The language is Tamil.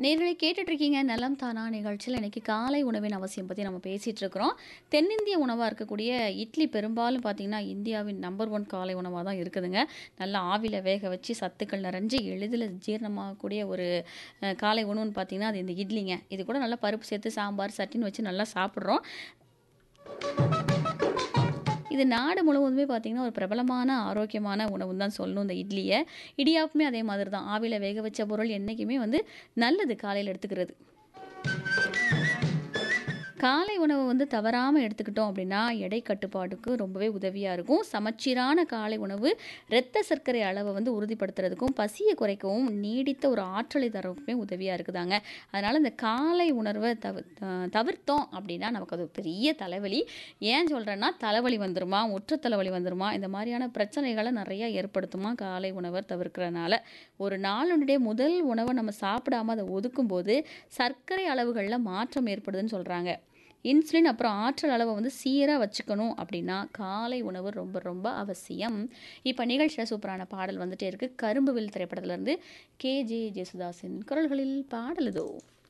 நேர்களை கேட்டுட்டு இருக்கீங்க நலம் தானா நிகழ்ச்சியில் இன்னைக்கு காலை உணவின் அவசியம் பற்றி நம்ம பேசிகிட்டு இருக்கிறோம் தென்னிந்திய உணவாக இருக்கக்கூடிய இட்லி பெரும்பாலும் பார்த்திங்கன்னா இந்தியாவின் நம்பர் ஒன் காலை உணவாக தான் இருக்குதுங்க நல்லா ஆவியில் வேக வச்சு சத்துக்கள் நிறைஞ்சு எளிதில் ஜீரணமாகக்கூடிய ஒரு அஹ், காலை உணவுன்னு பார்த்திங்கன்னா அது இந்த இட்லிங்க இது கூட நல்லா பருப்பு சேர்த்து சாம்பார் சட்டின்னு வச்சு நல்லா சாப்பிட்றோம் இது நாடு முழுவதுமே பார்த்திங்கன்னா ஒரு பிரபலமான ஆரோக்கியமான உணவுன்னு தான் சொல்லணும் இந்த இட்லியை இடியாப்புமே அதே மாதிரி தான் ஆவியில் வேக வச்ச பொருள் என்றைக்குமே வந்து நல்லது காலையில் எடுத்துக்கிறது காலை உணவை வந்து தவறாமல் எடுத்துக்கிட்டோம் அப்படின்னா எடை கட்டுப்பாட்டுக்கு ரொம்பவே உதவியாக இருக்கும் சமச்சீரான காலை உணவு இரத்த சர்க்கரை அளவை வந்து உறுதிப்படுத்துறதுக்கும் பசியை குறைக்கவும் நீடித்த ஒரு ஆற்றலை தரவுக்குமே உதவியாக இருக்குதாங்க அதனால் இந்த காலை உணர்வை தவிர தவிர்த்தோம் அப்படின்னா நமக்கு அது பெரிய தலைவலி ஏன் சொல்கிறேன்னா தலைவலி வந்துருமா ஒற்றை தலைவலி வந்துருமா இந்த மாதிரியான பிரச்சனைகளை நிறையா ஏற்படுத்துமா காலை உணவை தவிர்க்கிறனால ஒரு நாளுடைய முதல் உணவை நம்ம சாப்பிடாம அதை ஒதுக்கும்போது சர்க்கரை அளவுகளில் மாற்றம் ஏற்படுதுன்னு சொல்கிறாங்க இன்சுலின் அப்புறம் ஆற்றல் அளவை வந்து சீராக வச்சுக்கணும் அப்படின்னா காலை உணவு ரொம்ப ரொம்ப அவசியம் இப்போ நிகழ்ச்சியில் சூப்பரான பாடல் வந்துட்டே இருக்கு கரும்புவில் திரைப்படத்திலிருந்து கே ஜே ஜேசுதாஸின் குரல்களில் பாடலுதோ